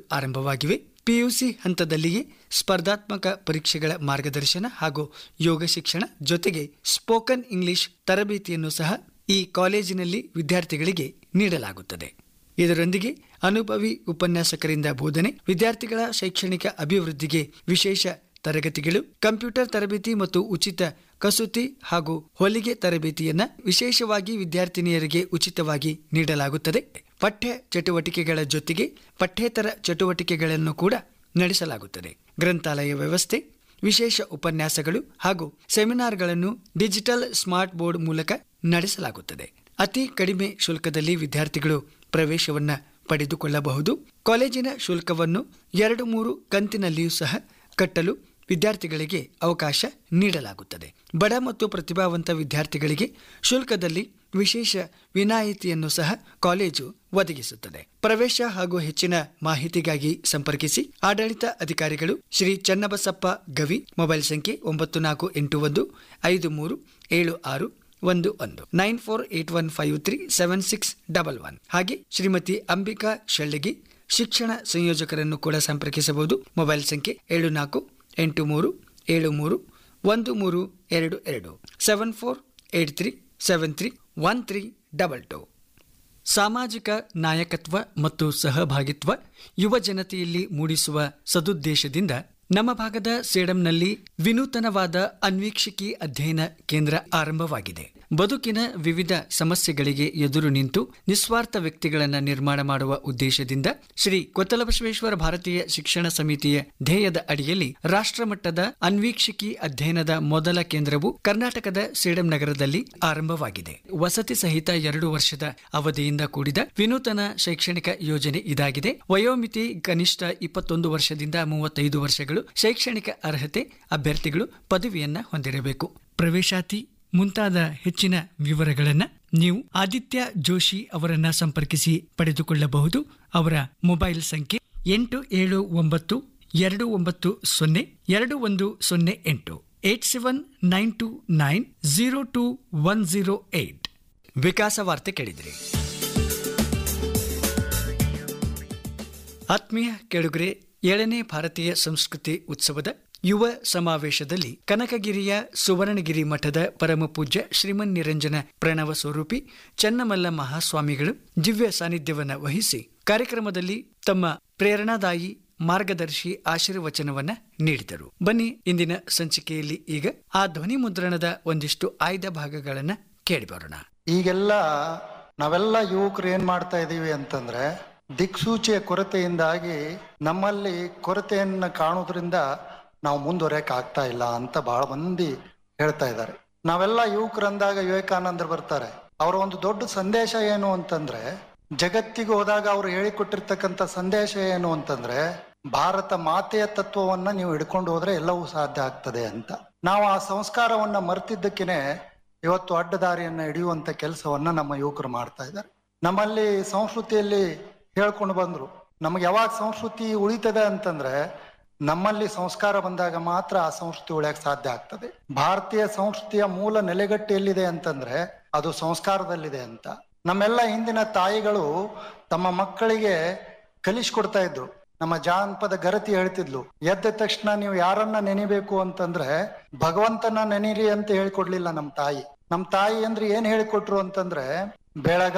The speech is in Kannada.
ಆರಂಭವಾಗಿವೆ ಪಿಯುಸಿ ಹಂತದಲ್ಲಿಯೇ ಸ್ಪರ್ಧಾತ್ಮಕ ಪರೀಕ್ಷೆಗಳ ಮಾರ್ಗದರ್ಶನ ಹಾಗೂ ಯೋಗ ಶಿಕ್ಷಣ ಜೊತೆಗೆ ಸ್ಪೋಕನ್ ಇಂಗ್ಲಿಷ್ ತರಬೇತಿಯನ್ನು ಸಹ ಈ ಕಾಲೇಜಿನಲ್ಲಿ ವಿದ್ಯಾರ್ಥಿಗಳಿಗೆ ನೀಡಲಾಗುತ್ತದೆ ಇದರೊಂದಿಗೆ ಅನುಭವಿ ಉಪನ್ಯಾಸಕರಿಂದ ಬೋಧನೆ ವಿದ್ಯಾರ್ಥಿಗಳ ಶೈಕ್ಷಣಿಕ ಅಭಿವೃದ್ಧಿಗೆ ವಿಶೇಷ ತರಗತಿಗಳು ಕಂಪ್ಯೂಟರ್ ತರಬೇತಿ ಮತ್ತು ಉಚಿತ ಕಸೂತಿ ಹಾಗೂ ಹೊಲಿಗೆ ತರಬೇತಿಯನ್ನ ವಿಶೇಷವಾಗಿ ವಿದ್ಯಾರ್ಥಿನಿಯರಿಗೆ ಉಚಿತವಾಗಿ ನೀಡಲಾಗುತ್ತದೆ ಪಠ್ಯ ಚಟುವಟಿಕೆಗಳ ಜೊತೆಗೆ ಪಠ್ಯೇತರ ಚಟುವಟಿಕೆಗಳನ್ನು ಕೂಡ ನಡೆಸಲಾಗುತ್ತದೆ ಗ್ರಂಥಾಲಯ ವ್ಯವಸ್ಥೆ ವಿಶೇಷ ಉಪನ್ಯಾಸಗಳು ಹಾಗೂ ಸೆಮಿನಾರ್ಗಳನ್ನು ಡಿಜಿಟಲ್ ಸ್ಮಾರ್ಟ್ ಬೋರ್ಡ್ ಮೂಲಕ ನಡೆಸಲಾಗುತ್ತದೆ ಅತಿ ಕಡಿಮೆ ಶುಲ್ಕದಲ್ಲಿ ವಿದ್ಯಾರ್ಥಿಗಳು ಪ್ರವೇಶವನ್ನ ಪಡೆದುಕೊಳ್ಳಬಹುದು ಕಾಲೇಜಿನ ಶುಲ್ಕವನ್ನು ಎರಡು ಮೂರು ಕಂತಿನಲ್ಲಿಯೂ ಸಹ ಕಟ್ಟಲು ವಿದ್ಯಾರ್ಥಿಗಳಿಗೆ ಅವಕಾಶ ನೀಡಲಾಗುತ್ತದೆ ಬಡ ಮತ್ತು ಪ್ರತಿಭಾವಂತ ವಿದ್ಯಾರ್ಥಿಗಳಿಗೆ ಶುಲ್ಕದಲ್ಲಿ ವಿಶೇಷ ವಿನಾಯಿತಿಯನ್ನು ಸಹ ಕಾಲೇಜು ಒದಗಿಸುತ್ತದೆ ಪ್ರವೇಶ ಹಾಗೂ ಹೆಚ್ಚಿನ ಮಾಹಿತಿಗಾಗಿ ಸಂಪರ್ಕಿಸಿ ಆಡಳಿತ ಅಧಿಕಾರಿಗಳು ಶ್ರೀ ಚನ್ನಬಸಪ್ಪ ಗವಿ ಮೊಬೈಲ್ ಸಂಖ್ಯೆ ಒಂಬತ್ತು ನಾಲ್ಕು ಎಂಟು ಒಂದು ಐದು ಮೂರು ಏಳು ಆರು ಒಂದು ಒಂದು nine four eight one five three seven six double one ಹಾಗೆ ಶ್ರೀಮತಿ ಅಂಬಿಕಾ ಶೆಳ್ಳಿಗಿ ಶಿಕ್ಷಣ ಸಂಯೋಜಕರನ್ನು ಕೂಡ ಸಂಪರ್ಕಿಸಬಹುದು ಮೊಬೈಲ್ ಸಂಖ್ಯೆ ಏಳು ನಾಲ್ಕು ಎಂಟು ಮೂರು ಏಳು ಮೂರು ಒಂದು ಮೂರು ಎರಡು ಎರಡು seven four eight three seven three one three double two ಸಾಮಾಜಿಕ ನಾಯಕತ್ವ ಮತ್ತು ಸಹಭಾಗಿತ್ವ ಯುವ ಜನತೆಯಲ್ಲಿ ಮೂಡಿಸುವ ಸದುದ್ದೇಶದಿಂದ ನಮ್ಮ ಭಾಗದ ಸೇಡಂನಲ್ಲಿ ವಿನೂತನವಾದ ಅನ್ವೀಕ್ಷಕಿ ಅಧ್ಯಯನ ಕೇಂದ್ರ ಆರಂಭವಾಗಿದೆ ಬದುಕಿನ ವಿವಿಧ ಸಮಸ್ಯೆಗಳಿಗೆ ಎದುರು ನಿಂತು ನಿಸ್ವಾರ್ಥ ವ್ಯಕ್ತಿಗಳನ್ನು ನಿರ್ಮಾಣ ಮಾಡುವ ಉದ್ದೇಶದಿಂದ ಶ್ರೀ ಕೊತ್ತಲಬಸವೇಶ್ವರ ಭಾರತೀಯ ಶಿಕ್ಷಣ ಸಮಿತಿಯ ಧ್ಯೇಯದ ಅಡಿಯಲ್ಲಿ ರಾಷ್ಟ್ರಮಟ್ಟದ ಅನ್ವೀಕ್ಷಕಿ ಅಧ್ಯಯನದ ಮೊದಲ ಕೇಂದ್ರವು ಕರ್ನಾಟಕದ ಸೇಡಂ ನಗರದಲ್ಲಿ ಆರಂಭವಾಗಿದೆ ವಸತಿ ಸಹಿತ ಎರಡು ವರ್ಷದ ಅವಧಿಯಿಂದ ಕೂಡಿದ ವಿನೂತನ ಶೈಕ್ಷಣಿಕ ಯೋಜನೆ ಇದಾಗಿದೆ ವಯೋಮಿತಿ ಕನಿಷ್ಠ ಇಪ್ಪತ್ತೊಂದು ವರ್ಷದಿಂದ ಮೂವತ್ತೈದು ವರ್ಷಗಳು ಶೈಕ್ಷಣಿಕ ಅರ್ಹತೆ ಅಭ್ಯರ್ಥಿಗಳು ಪದವಿಯನ್ನ ಹೊಂದಿರಬೇಕು ಪ್ರವೇಶಾತಿ ಮುಂತಾದ ಹೆಚ್ಚಿನ ವಿವರಗಳನ್ನು ನೀವು ಆದಿತ್ಯ ಜೋಶಿ ಅವರನ್ನ ಸಂಪರ್ಕಿಸಿ ಪಡೆದುಕೊಳ್ಳಬಹುದು ಅವರ ಮೊಬೈಲ್ ಸಂಖ್ಯೆ ಎಂಟು ಏಳು ಒಂಬತ್ತು ಎರಡು ಒಂಬತ್ತು ಸೊನ್ನೆ ಎರಡು ಒಂದು ಸೊನ್ನೆ ಎಂಟು eight seven nine two nine zero two one zero eight ವಿಕಾಸ ವಾರ್ತೆ ಕೇಳಿದ್ರಿ ಆತ್ಮೀಯ ಕೆಳುಗರೆ ಏಳನೇ ಭಾರತೀಯ ಸಂಸ್ಕೃತಿ ಉತ್ಸವದ ಯುವ ಸಮಾವೇಶದಲ್ಲಿ ಕನಕಗಿರಿಯ ಸುವರ್ಣಗಿರಿ ಮಠದ ಪರಮ ಪೂಜ್ಯ ಶ್ರೀಮನ್ ನಿರಂಜನ ಪ್ರಣವ ಸ್ವರೂಪಿ ಚನ್ನಮಲ್ಲ ಮಹಾಸ್ವಾಮಿಗಳು ದಿವ್ಯ ಸಾನ್ನಿಧ್ಯವನ್ನ ವಹಿಸಿ ಕಾರ್ಯಕ್ರಮದಲ್ಲಿ ತಮ್ಮ ಪ್ರೇರಣಾದಾಯಿ ಮಾರ್ಗದರ್ಶಿ ಆಶೀರ್ವಚನವನ್ನ ನೀಡಿದರು ಬನ್ನಿ ಇಂದಿನ ಸಂಚಿಕೆಯಲ್ಲಿ ಈಗ ಆ ಧ್ವನಿ ಮುದ್ರಣದ ಒಂದಿಷ್ಟು ಆಯ್ದ ಭಾಗಗಳನ್ನ ಕೇಳಿಬರೋಣ ಈಗೆಲ್ಲ ನಾವೆಲ್ಲ ಯುವಕರು ಏನ್ ಮಾಡ್ತಾ ಇದೀವಿ ಅಂತಂದ್ರೆ ದಿಕ್ಸೂಚಿಯ ಕೊರತೆಯಿಂದಾಗಿ ನಮ್ಮಲ್ಲಿ ಕೊರತೆಯನ್ನ ಕಾಣೋದ್ರಿಂದ ನಾವು ಮುಂದುವರೆಯಕ್ ಆಗ್ತಾ ಇಲ್ಲ ಅಂತ ಬಹಳ ಮಂದಿ ಹೇಳ್ತಾ ಇದ್ದಾರೆ ನಾವೆಲ್ಲ ಯುವಕರಂದಾಗ ವಿವೇಕಾನಂದರು ಬರ್ತಾರೆ ಅವರ ಒಂದು ದೊಡ್ಡ ಸಂದೇಶ ಏನು ಅಂತಂದ್ರೆ ಜಗತ್ತಿಗೆ ಹೋದಾಗ ಅವರು ಹೇಳಿಕೊಟ್ಟಿರ್ತಕ್ಕಂಥ ಸಂದೇಶ ಏನು ಅಂತಂದ್ರೆ ಭಾರತ ಮಾತೆಯ ತತ್ವವನ್ನ ನೀವು ಹಿಡ್ಕೊಂಡು ಹೋದ್ರೆ ಎಲ್ಲವೂ ಸಾಧ್ಯ ಆಗ್ತದೆ ಅಂತ ನಾವು ಆ ಸಂಸ್ಕಾರವನ್ನ ಮರ್ತಿದ್ದಕ್ಕೇನೆ ಇವತ್ತು ಅಡ್ಡದಾರಿಯನ್ನ ಹಿಡಿಯುವಂತ ಕೆಲಸವನ್ನ ನಮ್ಮ ಯುವಕರು ಮಾಡ್ತಾ ಇದ್ದಾರೆ ನಮ್ಮಲ್ಲಿ ಸಂಸ್ಕೃತಿಯಲ್ಲಿ ಹೇಳ್ಕೊಂಡು ಬಂದ್ರು ನಮ್ಗೆ ಯಾವಾಗ ಸಂಸ್ಕೃತಿ ಉಳಿತದೆ ಅಂತಂದ್ರೆ ನಮ್ಮಲ್ಲಿ ಸಂಸ್ಕಾರ ಬಂದಾಗ ಮಾತ್ರ ಆ ಸಂಸ್ಕೃತಿ ಉಳಿಯಕ್ ಸಾಧ್ಯ ಆಗ್ತದೆ ಭಾರತೀಯ ಸಂಸ್ಕೃತಿಯ ಮೂಲ ನೆಲೆಗಟ್ಟು ಎಲ್ಲಿದೆ ಅಂತಂದ್ರೆ ಅದು ಸಂಸ್ಕಾರದಲ್ಲಿದೆ ಅಂತ ನಮ್ಮೆಲ್ಲ ಹಿಂದಿನ ತಾಯಿಗಳು ತಮ್ಮ ಮಕ್ಕಳಿಗೆ ಕಲಿಸ್ಕೊಡ್ತಾ ಇದ್ರು ನಮ್ಮ ಜಾನಪದ ಗರತಿ ಹೇಳ್ತಿದ್ಲು ಎದ್ದ ತಕ್ಷಣ ನೀವು ಯಾರನ್ನ ನೆನಿಬೇಕು ಅಂತಂದ್ರೆ ಭಗವಂತನ ನೆನೀರಿ ಅಂತ ಹೇಳ್ಕೊಡ್ಲಿಲ್ಲ ನಮ್ ತಾಯಿ ನಮ್ ತಾಯಿ ಅಂದ್ರೆ ಏನ್ ಹೇಳಿಕೊಟ್ರು ಅಂತಂದ್ರೆ ಬೆಳಗ